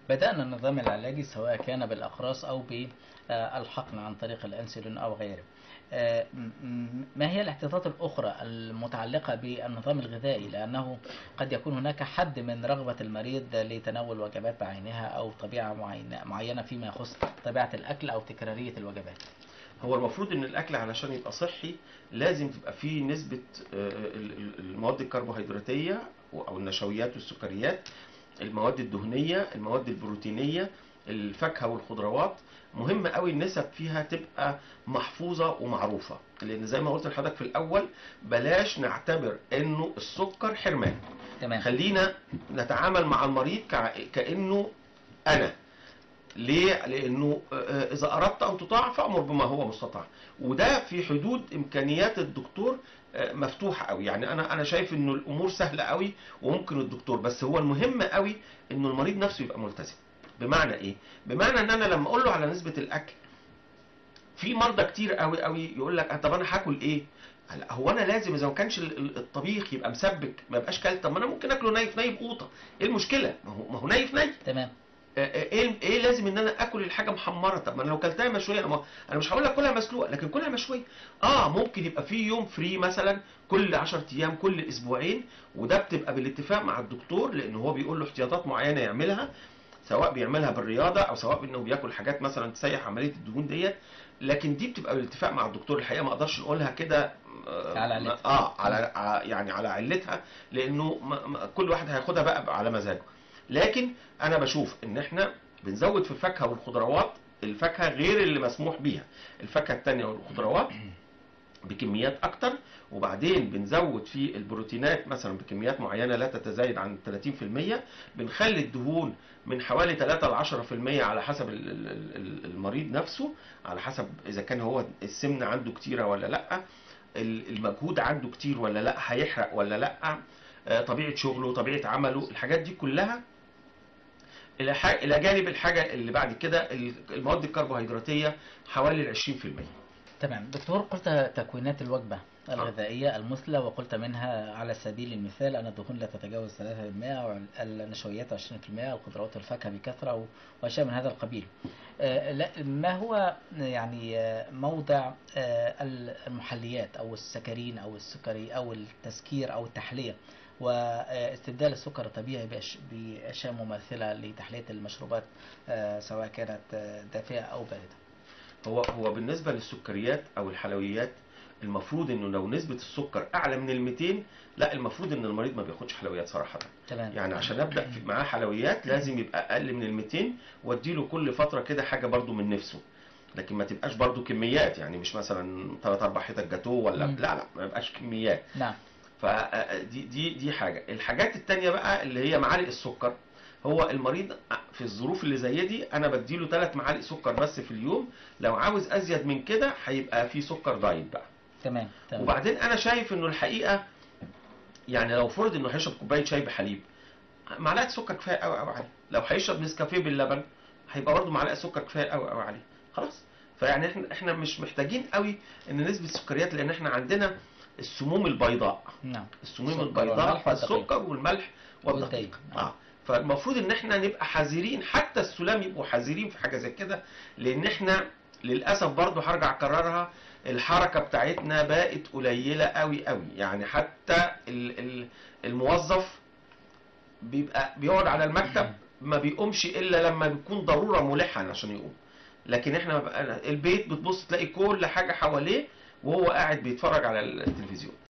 بدأنا النظام العلاجي سواء كان بالأقراص أو بالحقن عن طريق الأنسولين أو غيره آه، م- م- ما هي الاحتياطات الأخرى المتعلقة بالنظام الغذائي لأنه قد يكون هناك حد من رغبة المريض لتناول وجبات بعينها أو طبيعة معينة, معينة فيما يخص طبيعة الأكل أو تكرارية الوجبات هو المفروض ان الاكل علشان يبقى صحي لازم تبقى فيه نسبه آه، ال- ال- المواد الكربوهيدراتيه او النشويات والسكريات المواد الدهنيه المواد البروتينيه الفاكهه والخضروات مهم قوي النسب فيها تبقى محفوظه ومعروفه لان زي ما قلت لحضرتك في الاول بلاش نعتبر انه السكر حرمان تمام خلينا نتعامل مع المريض كع- كانه انا ليه؟ لانه آه، اذا اردت ان تطاع فامر بما هو مستطاع وده في حدود امكانيات الدكتور آه، مفتوحه قوي يعني انا انا شايف انه الامور سهله قوي وممكن الدكتور بس هو المهم قوي انه المريض نفسه يبقى ملتزم بمعنى ايه بمعنى ان انا لما اقول له على نسبه الاكل في مرضى كتير قوي قوي يقول لك آه، طب انا هاكل ايه هلا هو انا لازم اذا ما كانش ال- ال- الطبيخ يبقى مسبك ما يبقاش كلت طب ما انا ممكن اكله نايف نايف قوطه ايه المشكله ما هو ما هو نايف نايف تمام ايه ايه لازم ان انا اكل الحاجه محمره طب ما انا لو كلتها مشويه انا ما- انا مش هقول لك كلها مسلوقه لكن كلها مشويه اه ممكن يبقى في يوم فري مثلا كل 10 ايام كل اسبوعين وده بتبقى بالاتفاق مع الدكتور لان هو بيقول له احتياطات معينه يعملها سواء بيعملها بالرياضه او سواء بانه بياكل حاجات مثلا تسيح عمليه الدهون ديت لكن دي بتبقى بالاتفاق مع الدكتور الحقيقه ما اقدرش نقولها كده آه، على علتها. اه على ع- يعني على علتها لانه ما- ما- كل واحد هياخدها بقى على مزاجه لكن انا بشوف ان احنا بنزود في الفاكهه والخضروات الفاكهه غير اللي مسموح بيها الفاكهه التانية والخضروات بكميات اكتر وبعدين بنزود في البروتينات مثلا بكميات معينه لا تتزايد عن 30% بنخلي الدهون من حوالي 3 ل 10% على حسب ال- ال- ال- المريض نفسه على حسب اذا كان هو السمنه عنده كتيره ولا لا ال- المجهود عنده كتير ولا لا هيحرق ولا لا آه، طبيعه شغله طبيعه عمله الحاجات دي كلها الى ح- الى جانب الحاجه اللي بعد كده ال- المواد الكربوهيدراتيه حوالي ال 20% تمام دكتور قلت تكوينات الوجبة الغذائية المثلى وقلت منها على سبيل المثال أن الدهون لا تتجاوز 3% والنشويات 20% الخضروات والفاكهة بكثرة وأشياء من هذا القبيل آه، لا- ما هو يعني آه، موضع آه، المحليات أو السكرين أو السكري أو التسكير أو التحلية واستبدال السكر الطبيعي بأش- بأشياء مماثلة لتحلية المشروبات آه، سواء كانت آه، دافئة أو باردة هو هو بالنسبه للسكريات او الحلويات المفروض انه لو نسبه السكر اعلى من ال 200 لا المفروض ان المريض ما بياخدش حلويات صراحه تمام يعني عشان ابدا في معاه حلويات لازم يبقى اقل من ال 200 واديله كل فتره كده حاجه برضو من نفسه لكن ما تبقاش برضو كميات يعني مش مثلا 3 4 حتت جاتوه ولا مم. لا لا ما يبقاش كميات نعم فدي دي دي حاجه الحاجات التانية بقى اللي هي معالق السكر هو المريض في الظروف اللي زي دي انا بديله ثلاث معالق سكر بس في اليوم لو عاوز ازيد من كده هيبقى في سكر دايت بقى تمام تمام وبعدين انا شايف انه الحقيقه يعني لو فرض انه هيشرب كوبايه شاي بحليب معلقه سكر كفايه قوي قوي عليه لو هيشرب نسكافيه باللبن هيبقى برضه معلقه سكر كفايه قوي قوي عليه خلاص فيعني احنا احنا مش محتاجين قوي ان نسبه السكريات لان احنا عندنا السموم البيضاء نعم السموم السكر البيضاء والملح والدقيق. السكر والملح والدقيق والدقيق. اه فالمفروض ان احنا نبقى حذرين حتى السلام يبقوا حذرين في حاجه زي كده لان احنا للاسف برضو هرجع اكررها الحركه بتاعتنا بقت قليله قوي قوي يعني حتى ال- ال- الموظف بيبقى بيقعد على المكتب ما بيقومش الا لما بيكون ضروره ملحه عشان يقوم لكن احنا بقى البيت بتبص تلاقي كل حاجه حواليه وهو قاعد بيتفرج على التلفزيون